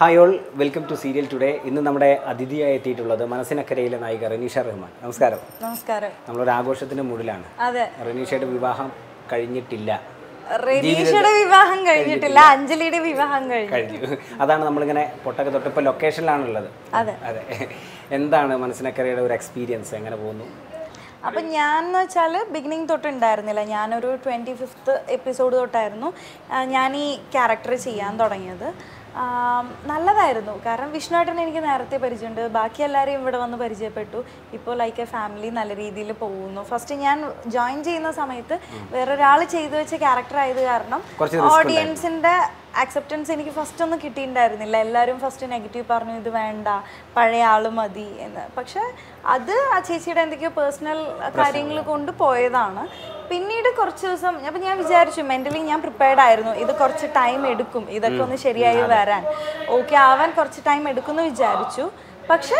Hi all welcome to serial today ഇന്ന് നമ്മുടെ അതിഥിയായി എത്തിയിട്ടുള്ളത് മനസ്സിനക്കരയിലെ നായിക റനീഷ റഹ്മാൻ നമസ്കാരം നമസ്കാരം നമ്മളൊരു ആഘോഷത്തിന്റെ മൂഡിലാണ് അതെ റനീഷയുടെ വിവാഹം കഴിഞ്ഞിട്ടില്ല റനീഷയുടെ വിവാഹം കഴിഞ്ഞിട്ടില്ല അഞ്ജലിയുടെ വിവാഹം കഴിഞ്ഞു കഴിഞ്ഞു അതാണ് നമ്മളിങ്ങനെ പൊട്ടൊക്കെ തൊട്ട് ഇപ്പോൾ ലൊക്കേഷനിലാണുള്ളത് അതെ. അതെ എന്താണ് മനസ്സിനക്കരയുടെ ഒരു എക്സ്പീരിയൻസ് എങ്ങനെ പോകുന്നു അപ്പൊ ഞാൻ എന്ന് വെച്ചാൽ ബിഗിനിങ് തൊട്ട് ഉണ്ടായിരുന്നില്ല ഞാനൊരു ട്വൻറ്റി ഫിഫ്ത്ത് എപ്പിസോഡ് തൊട്ടായിരുന്നു ആ, ഞാൻ ഈ ക്യാരക്ടർ ചെയ്യാൻ തുടങ്ങിയത് ആ, നല്ലതായിരുന്നു കാരണം വിഷ്ണുവേട്ടൻ എനിക്ക് നേരത്തെ പരിചയമുണ്ട് ബാക്കി എല്ലാവരെയും ഇവിടെ വന്ന് പരിചയപ്പെട്ടു ഇപ്പോൾ ലൈക്ക് എ ഫാമിലി നല്ല രീതിയിൽ പോകുന്നു ഫസ്റ്റ് ഞാൻ ജോയിൻ ചെയ്യുന്ന സമയത്ത് വേറൊരാൾ ചെയ്തു വെച്ച ക്യാരക്ടർ ആയത് കാരണം കുറച്ച് risk ഓഡിയൻസിന്റെ ആക്സെപ്റ്റൻസ് എനിക്ക് ഫസ്റ്റ് ഒന്നും കിട്ടിയിട്ടുണ്ടായിരുന്നില്ല എല്ലാവരും ഫസ്റ്റ് നെഗറ്റീവ് പറഞ്ഞു ഇത് വേണ്ട പഴയ ആള് മതി എന്ന് പക്ഷെ അത് ആ ചേച്ചിയുടെ എന്തൊക്കെയോ പേഴ്സണൽ കാര്യങ്ങൾ കൊണ്ട് പോയതാണ് പിന്നീട് കുറച്ച് ദിവസം അപ്പം ഞാൻ വിചാരിച്ചു മെൻ്റലി ഞാൻ പ്രിപ്പയർഡ് ആയിരുന്നു ഇത് കുറച്ച് ടൈം എടുക്കും ഇതൊക്കെ ഒന്ന് ശരിയായി വരാൻ ഓക്കെ ആവാൻ കുറച്ച് ടൈം എടുക്കുമെന്ന് വിചാരിച്ചു പക്ഷെ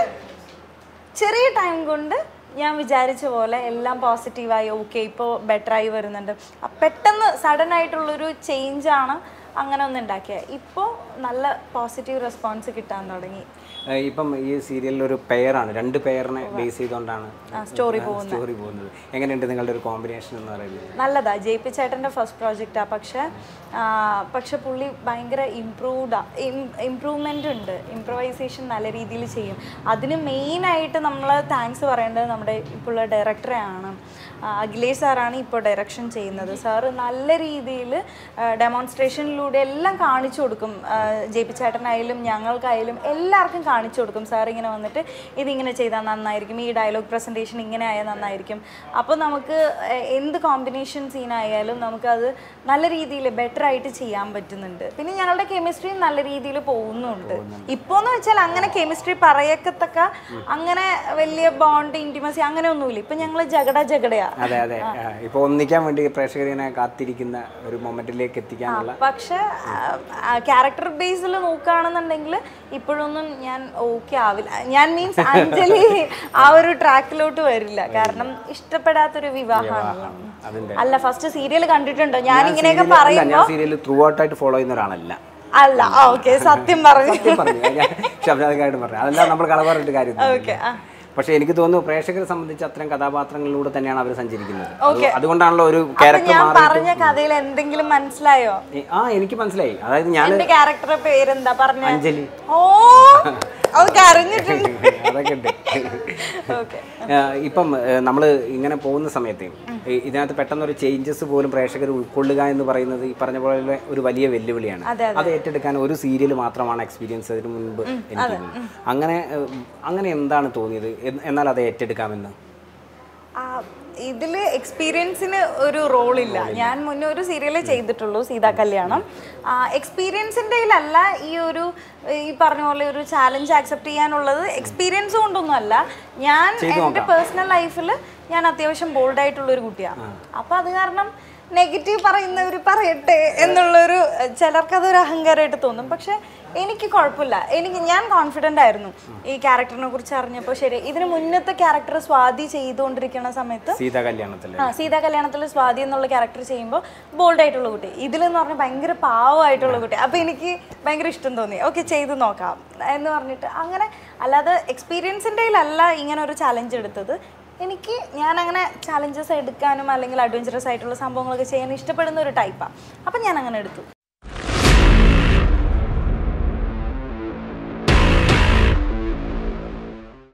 ചെറിയ ടൈം കൊണ്ട് ഞാൻ വിചാരിച്ച പോലെ എല്ലാം പോസിറ്റീവായി ഓക്കെ ഇപ്പോൾ ബെറ്ററായി വരുന്നുണ്ട് അ- പെട്ടെന്ന് സഡൻ ആയിട്ടുള്ളൊരു ചേഞ്ചാണ് അങ്ങനെ ഒന്ന് ഉണ്ടാക്കിയത് ഇപ്പോൾ നല്ല പോസിറ്റീവ് റെസ്പോൺസ് കിട്ടാൻ തുടങ്ങി ഏഹ് ഇപ്പം ഈ സീരിയലിൽ ഒരു പെയറാണ് രണ്ട് പെയറിനെ ബേസ് ചെയ്തുകൊണ്ടാണ് സ്റ്റോറി സ്റ്റോറി പോകുന്നത് എങ്ങനെയുണ്ട് നിങ്ങളുടെ ഒരു കോമ്പിനേഷൻ എന്ന് പറയുന്നത് നല്ലതാ ജെ പി ചേട്ടൻ്റെ ഫസ്റ്റ് പ്രോജക്റ്റാണ് പക്ഷെ ആ, പക്ഷെ പുള്ളി ഭയങ്കര ഇമ്പ്രൂവ്ഡാ ഇമ്പ്രൂവ്മെൻ്റ് ഉണ്ട് ഇമ്പ്രവൈസേഷൻ നല്ല രീതിയിൽ ചെയ്യും അതിന് മെയിനായിട്ട് നമ്മൾ താങ്ക്സ് പറയേണ്ടത് നമ്മുടെ ഇപ്പോഴുള്ള ഡയറക്ടറെയാണ് അഖിലേഷ് സാറാണ് ഇപ്പോൾ ഡയറക്ഷൻ ചെയ്യുന്നത് സാറ് നല്ല രീതിയിൽ ഡെമോൺസ്ട്രേഷനിലൂടെ എല്ലാം കാണിച്ചു കൊടുക്കും ജെ പി ചേട്ടനായാലും ഞങ്ങൾക്കായാലും എല്ലാവർക്കും കാണിച്ചു കൊടുക്കും സാർ ഇങ്ങനെ വന്നിട്ട് ഇതിങ്ങനെ ചെയ്താൽ നന്നായിരിക്കും ഈ ഡയലോഗ് പ്രസൻറ്റേഷൻ ഇങ്ങനെ ആയാൽ നന്നായിരിക്കും അപ്പോൾ നമുക്ക് ഏഹ്, എന്ത് കോമ്പിനേഷൻ സീനായാലും നമുക്കത് നല്ല രീതിയിൽ ബെറ്റർ ആയിട്ട് ചെയ്യാൻ പറ്റുന്നുണ്ട് പിന്നെ ഞങ്ങളുടെ കെമിസ്ട്രിയും നല്ല രീതിയിൽ പോകുന്നുണ്ട് ഇപ്പോൾ എന്ന് വെച്ചാൽ അങ്ങനെ കെമിസ്ട്രി പറയക്കത്തക്ക അങ്ങനെ വലിയ ബോണ്ട് ഇൻറ്റിമസി അങ്ങനെ ഒന്നുമില്ല ഇപ്പം ഞങ്ങൾ ജഗട ജഗടയാ അതെ അതെ ഇപ്പൊ ഒന്നിക്കാൻ വേണ്ടി പ്രേക്ഷകരെ കാത്തിരിക്കുന്ന ഒരു മൊമെന്റിലേക്ക് എത്തിക്കാനുള്ള പക്ഷെ ക്യാരക്ടർ ബേസിൽ നോക്കുകയാണെന്നുണ്ടെങ്കിൽ ഇപ്പോഴൊന്നും ഞാൻ ഓക്കെ ആവില്ല ഞാൻ മീൻസ് അഞ്ജലി ആ ഒരു ട്രാക്കിലോട്ട് വരില്ല കാരണം ഇഷ്ടപ്പെടാത്തൊരു വിവാഹമാണല്ലോ അതിന്റെ അല്ല ഫസ്റ്റ് സീരിയൽ കണ്ടിട്ടുണ്ടോ ഞാൻ ഇങ്ങനെയൊക്കെ serial- അല്ല, പറയുമ്പോ ഞാൻ സീരിയൽ ത്രൂ ഔട്ടായിട്ട് ഫോളോ ചെയ്യുന്ന ഒരാളല്ല അല്ല ഓക്കെ സത്യം പറഞ്ഞു സത്യം പറഞ്ഞു ഞാൻ ശബ്ദാധികായിട്ട് പറഞ്ഞു അതല്ല നമ്മൾ കള പറഞ്ഞിട്ട് കാര്യം ഓക്കെ ആ പക്ഷെ എനിക്ക് തോന്നുന്നു പ്രേക്ഷകരെ സംബന്ധിച്ച് അത്തരം കഥാപാത്രങ്ങളിലൂടെ തന്നെയാണ് അവർ സഞ്ചരിക്കുന്നത് അത് അതുകൊണ്ടാണല്ലോ ഒരു ക്യാരക്ടർ ഞാൻ മാറി പറഞ്ഞ കഥയിൽ എന്തെങ്കിലും മനസ്സിലായോ ആ എനിക്ക് മനസ്സിലായി അതായത് ഞാൻ എന്റെ ക്യാരക്ടറുടെ പേരെന്താ പറഞ്ഞ അഞ്ജലി ഓ അത് കരഞ്ഞിട്ടുണ്ട് അതൊക്കെ ഉണ്ട് ഓക്കെ ഏഹ് ഇപ്പം നമ്മൾ ഇങ്ങനെ പോകുന്ന സമയത്ത് ഈ ഇതിനകത്ത് പെട്ടെന്നൊരു ചേഞ്ചസ് പോലും പ്രേക്ഷകർ ഉൾക്കൊള്ളുക എന്ന് പറയുന്നത് ഈ പറഞ്ഞ പോലെ ഒരു വലിയ വെല്ലുവിളിയാണ് അതെ, അത് ഏറ്റെടുക്കാൻ ഒരു സീരിയൽ മാത്രമാണ് എക്സ്പീരിയൻസ് അതിന് മുൻപ് എനിക്ക് തോന്നുന്നു. അങ്ങനെ ഏഹ്, അങ്ങനെ എന്താണ് തോന്നിയത് എന്ന് എന്നാൽ അത് ഏറ്റെടുക്കാമെന്ന് ആ, ഇതില് എക്സ്പീരിയൻസിന് ഒരു റോളില്ല ഞാൻ മുന്നേ ഒരു സീരിയൽ ചെയ്തിട്ടുള്ളൂ സീതാ കല്യാണം എക്സ്പീരിയൻസിൻ്റെ അല്ല ഈ ഒരു ഈ പറഞ്ഞ പോലെ ഒരു ചാലഞ്ച് ആക്സെപ്റ്റ് ചെയ്യാനുള്ളത് എക്സ്പീരിയൻസ് കൊണ്ടൊന്നും അല്ല ഞാൻ എൻ്റെ പേഴ്സണൽ ലൈഫിൽ ഞാൻ അത്യാവശ്യം ബോൾഡ് ആയിട്ടുള്ള ഒരു കുട്ടിയാണ് അപ്പൊ അത് കാരണം നെഗറ്റീവ് പറയുന്നവർ പറയട്ടെ എന്നുള്ളൊരു ചിലർക്ക് അതൊരു അഹങ്കാരമായിട്ട് തോന്നും പക്ഷെ എനിക്ക് കുഴപ്പമില്ല എനിക്ക് ഞാൻ കോൺഫിഡൻ്റ് ആയിരുന്നു ഈ ക്യാരക്ടറിനെ കുറിച്ച് അറിഞ്ഞപ്പോൾ ശരി ഇതിന് മുന്നത്തെ ക്യാരക്ടർ സ്വാതി ചെയ്തുകൊണ്ടിരിക്കുന്ന സമയത്ത് സീതാ കല്യാണത്തിൽ ആ സീതാ കല്യാണത്തിൽ സ്വാതി എന്നുള്ള ക്യാരക്ടർ ചെയ്യുമ്പോൾ ബോൾഡ് ആയിട്ടുള്ള കുട്ടി ഇതിലെന്ന് പറഞ്ഞാൽ ഭയങ്കര പാവമായിട്ടുള്ള കുട്ടി അപ്പോൾ എനിക്ക് ഭയങ്കര ഇഷ്ടം തോന്നി ഓക്കെ ചെയ്ത് നോക്കാം എന്ന് പറഞ്ഞിട്ട് അങ്ങനെ അല്ലാതെ എക്സ്പീരിയൻസിൻ്റെ അല്ല ഇങ്ങനെ ഒരു ചാലഞ്ച് എടുത്തത് എനിക്ക് ഞാൻ അങ്ങനെ ചാലഞ്ചസ് എടുക്കാനും അല്ലെങ്കിൽ അഡ്വഞ്ചറസ് ആയിട്ടുള്ള സംഭവങ്ങളൊക്കെ ചെയ്യാൻ ഇഷ്ടപ്പെടുന്ന ഒരു ടൈപ്പാണ് അപ്പം ഞാൻ അങ്ങനെ എടുത്തു